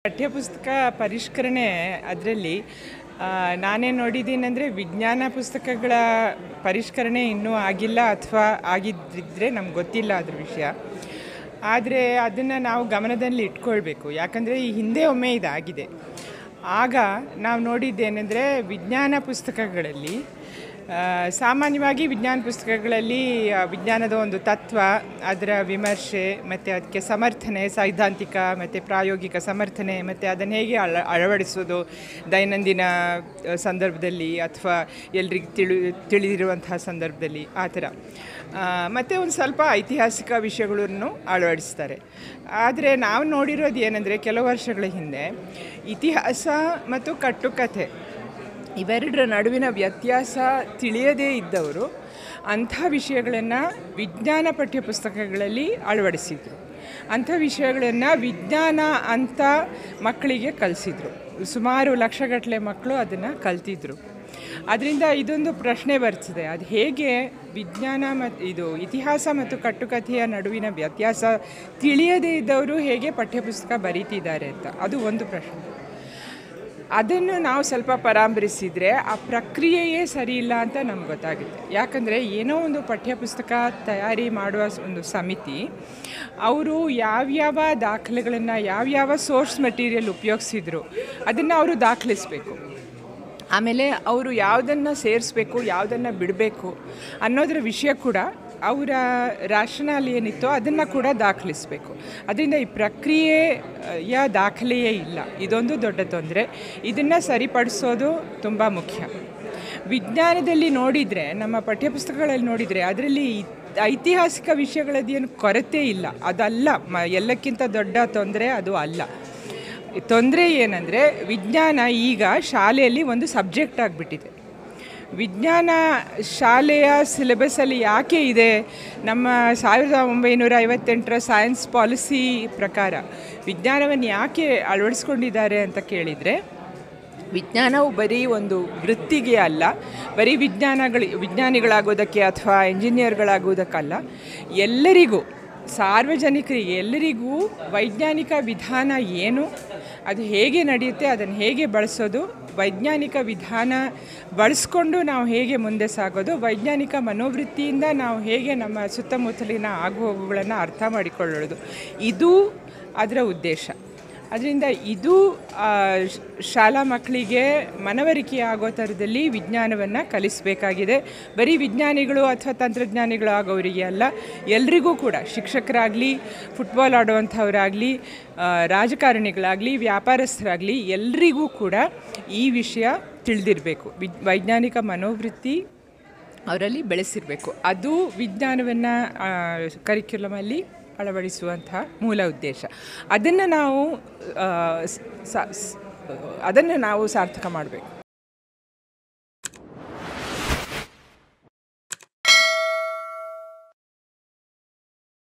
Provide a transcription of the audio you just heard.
ಪಠ್ಯಪುಸ್ತಕ ಪರಿಷ್ಕರಣೆ ಅದರಲ್ಲಿ ನಾನೇ ನೋಡಿದ್ದೀನಂದರೆ ವಿಜ್ಞಾನ ಪುಸ್ತಕಗಳ ಪರಿಷ್ಕರಣೆ ಇನ್ನೂ ಆಗಿಲ್ಲ ಅಥವಾ ಆಗಿದ್ದಿದ್ರೆ ನಮ್ಗೆ ಗೊತ್ತಿಲ್ಲ ಅದ್ರ ವಿಷಯ ಆದರೆ ಅದನ್ನು ನಾವು ಗಮನದಲ್ಲಿ ಇಟ್ಕೊಳ್ಬೇಕು ಯಾಕಂದರೆ ಈ ಹಿಂದೆ ಒಮ್ಮೆ ಇದಾಗಿದೆ ಆಗ ನಾವು ನೋಡಿದ್ದೇನೆಂದರೆ ವಿಜ್ಞಾನ ಪುಸ್ತಕಗಳಲ್ಲಿ ಆ, ಸಾಮಾನ್ಯವಾಗಿ ವಿಜ್ಞಾನ ಪುಸ್ತಕಗಳಲ್ಲಿ ಆ, ವಿಜ್ಞಾನದ ಒಂದು ತತ್ವ ಅದರ ವಿಮರ್ಶೆ ಮತ್ತು ಅದಕ್ಕೆ ಸಮರ್ಥನೆ ಸೈದ್ಧಾಂತಿಕ ಮತ್ತು ಪ್ರಾಯೋಗಿಕ ಸಮರ್ಥನೆ ಮತ್ತು ಅದನ್ನು ಹೇಗೆ ಅಳ ಅಳವಡಿಸೋದು ದೈನಂದಿನ ಆ, ಸಂದರ್ಭದಲ್ಲಿ ಅಥವಾ ಎಲ್ರಿಗೂ ತಿಳಿ ತಿಳಿದಿರುವಂತಹ ಸಂದರ್ಭದಲ್ಲಿ ಆ ಥರ ಮತ್ತು ಒಂದು ಸ್ವಲ್ಪ ಐತಿಹಾಸಿಕ ವಿಷಯಗಳನ್ನು ಅಳವಡಿಸ್ತಾರೆ ಆದರೆ ನಾವು ನೋಡಿರೋದು ಏನಂದರೆ ಕೆಲವು ವರ್ಷಗಳ ಹಿಂದೆ ಇತಿಹಾಸ ಮತ್ತು ಕಟ್ಟುಕಥೆ ಇವೆರಡರ ನಡುವಿನ ವ್ಯತ್ಯಾಸ ತಿಳಿಯದೇ ಇದ್ದವರು ಅಂಥ ವಿಷಯಗಳನ್ನು ವಿಜ್ಞಾನ ಪಠ್ಯಪುಸ್ತಕಗಳಲ್ಲಿ ಅಳವಡಿಸಿದರು ಅಂಥ ವಿಷಯಗಳನ್ನು ವಿಜ್ಞಾನ ಅಂತ ಮಕ್ಕಳಿಗೆ ಕಲಿಸಿದ್ರು ಸುಮಾರು ಲಕ್ಷಗಟ್ಟಲೆ ಮಕ್ಕಳು ಅದನ್ನು ಕಲ್ತಿದ್ರು ಅದರಿಂದ ಇದೊಂದು ಪ್ರಶ್ನೆ ಬರ್ತದೆ ಅದು ಹೇಗೆ ವಿಜ್ಞಾನ ಮತ್ತು ಇದು ಇತಿಹಾಸ ಮತ್ತು ಕಟ್ಟುಕಥೆಯ ನಡುವಿನ ವ್ಯತ್ಯಾಸ ತಿಳಿಯದೇ ಇದ್ದವರು ಹೇಗೆ ಪಠ್ಯಪುಸ್ತಕ ಬರೀತಿದ್ದಾರೆ ಅಂತ ಅದು ಒಂದು ಪ್ರಶ್ನೆ ಅದನ್ನು ನಾವು ಸ್ವಲ್ಪ ಪರಾಮರಿಸಿದರೆ ಆ ಪ್ರಕ್ರಿಯೆಯೇ ಸರಿ ಇಲ್ಲ ಅಂತ ನಮ್ಗೆ ಗೊತ್ತಾಗುತ್ತೆ ಯಾಕಂದರೆ ಏನೋ ಒಂದು ಪಠ್ಯಪುಸ್ತಕ ತಯಾರಿ ಮಾಡುವ ಸ್- ಒಂದು ಸಮಿತಿ ಅವರು ಯಾವ್ಯಾವ ದಾಖಲೆಗಳನ್ನು ಯಾವ್ಯಾವ ಸೋರ್ಸ್ ಮೆಟೀರಿಯಲ್ ಉಪಯೋಗಿಸಿದ್ರು ಅದನ್ನು ಅವರು ದಾಖಲಿಸಬೇಕು ಆಮೇಲೆ ಅವರು ಯಾವುದನ್ನು ಸೇರಿಸ್ಬೇಕು ಯಾವುದನ್ನು ಬಿಡಬೇಕು ಅನ್ನೋದರ ವಿಷಯ ಕೂಡ ಅವರ ರಾಶನಾಲ್ ಏನಿತ್ತೋ ಅದನ್ನು ಕೂಡ ದಾಖಲಿಸಬೇಕು ಅದರಿಂದ ಈ ಪ್ರಕ್ರಿಯೆಯ ದಾಖಲೆಯೇ ಇಲ್ಲ ಇದೊಂದು ದೊಡ್ಡ ತೊಂದರೆ ಇದನ್ನು ಸರಿಪಡಿಸೋದು ತುಂಬ ಮುಖ್ಯ ವಿಜ್ಞಾನದಲ್ಲಿ ನೋಡಿದರೆ ನಮ್ಮ ಪಠ್ಯಪುಸ್ತಕಗಳಲ್ಲಿ ನೋಡಿದರೆ ಅದರಲ್ಲಿ ಐತಿಹಾಸಿಕ ವಿಷಯಗಳದ್ದೇನು ಕೊರತೆ ಇಲ್ಲ ಅದಲ್ಲ ಮ ಎಲ್ಲಕ್ಕಿಂತ ದೊಡ್ಡ ತೊಂದರೆ ಅದು ಅಲ್ಲ ತೊಂದರೆ ಏನಂದರೆ ವಿಜ್ಞಾನ ಈಗ ಶಾಲೆಯಲ್ಲಿ ಒಂದು ಸಬ್ಜೆಕ್ಟ್ ಆಗಿಬಿಟ್ಟಿದೆ ವಿಜ್ಞಾನ ಶಾಲೆಯ ಸಿಲೆಬಸ್ಸಲ್ಲಿ ಯಾಕೆ ಇದೆ ನಮ್ಮ ಸಾವಿರದ ಒಂಬೈನೂರ ಐವತ್ತೆಂಟರ ಸೈನ್ಸ್ ಪಾಲಿಸಿ ಪ್ರಕಾರ ವಿಜ್ಞಾನವನ್ನು ಯಾಕೆ ಅಳವಡಿಸ್ಕೊಂಡಿದ್ದಾರೆ ಅಂತ ಕೇಳಿದರೆ ವಿಜ್ಞಾನವು ಬರೀ ಒಂದು ವೃತ್ತಿಗೆ ಅಲ್ಲ ಬರೀ ವಿಜ್ಞಾನಗಳು ವಿಜ್ಞಾನಿಗಳಾಗೋದಕ್ಕೆ ಅಥವಾ ಇಂಜಿನಿಯರ್ಗಳಾಗೋದಕ್ಕಲ್ಲ ಎಲ್ಲರಿಗೂ ಸಾರ್ವಜನಿಕರಿಗೆ ಎಲ್ಲರಿಗೂ ವೈಜ್ಞಾನಿಕ ವಿಧಾನ ಏನು ಅದು ಹೇಗೆ ನಡೆಯುತ್ತೆ ಅದನ್ನು ಹೇಗೆ ಬಳಸೋದು ವೈಜ್ಞಾನಿಕ ವಿಧಾನ ಬಳಸ್ಕೊಂಡು ನಾವು ಹೇಗೆ ಮುಂದೆ ಸಾಗೋದು ವೈಜ್ಞಾನಿಕ ಮನೋವೃತ್ತಿಯಿಂದ ನಾವು ಹೇಗೆ ನಮ್ಮ ಸುತ್ತಮುತ್ತಲಿನ ಆಗುಹೋಗುಗಳನ್ನು ಅರ್ಥ ಮಾಡಿಕೊಳ್ಳೋದು ಇದು ಅದರ ಉದ್ದೇಶ ಅದರಿಂದ ಇದು ಆ, ಶ- ಶಾಲಾ ಮಕ್ಕಳಿಗೆ ಮನವರಿಕೆ ಆಗೋ ಥರದಲ್ಲಿ ವಿಜ್ಞಾನವನ್ನು ಕಲಿಸಬೇಕಾಗಿದೆ ಬರೀ ವಿಜ್ಞಾನಿಗಳು ಅಥವಾ ತಂತ್ರಜ್ಞಾನಿಗಳು ಆಗೋರಿಗೆ ಅಲ್ಲ ಎಲ್ರಿಗೂ ಕೂಡ ಶಿಕ್ಷಕರಾಗಲಿ ಫುಟ್ಬಾಲ್ ಆಡುವಂಥವರಾಗಲಿ ರಾಜಕಾರಣಿಗಳಾಗಲಿ ವ್ಯಾಪಾರಸ್ಥರಾಗಲಿ ಎಲ್ರಿಗೂ ಕೂಡ ಈ ವಿಷಯ ತಿಳಿದಿರಬೇಕು ವಿಜ್ ವೈಜ್ಞಾನಿಕ ಮನೋವೃತ್ತಿ ಅವರಲ್ಲಿ ಬೆಳೆಸಿರಬೇಕು ಅದು ವಿಜ್ಞಾನವನ್ನು ಕರಿಕ್ಯುಲಮಲ್ಲಿ ಅಳವಡಿಸುವಂತಹ ಮೂಲ ಉದ್ದೇಶ ಅದನ್ನು ನಾವು ಆ, ಸ- ಸ- ಅದನ್ನು ನಾವು ಸಾರ್ಥಕ ಮಾಡಬೇಕು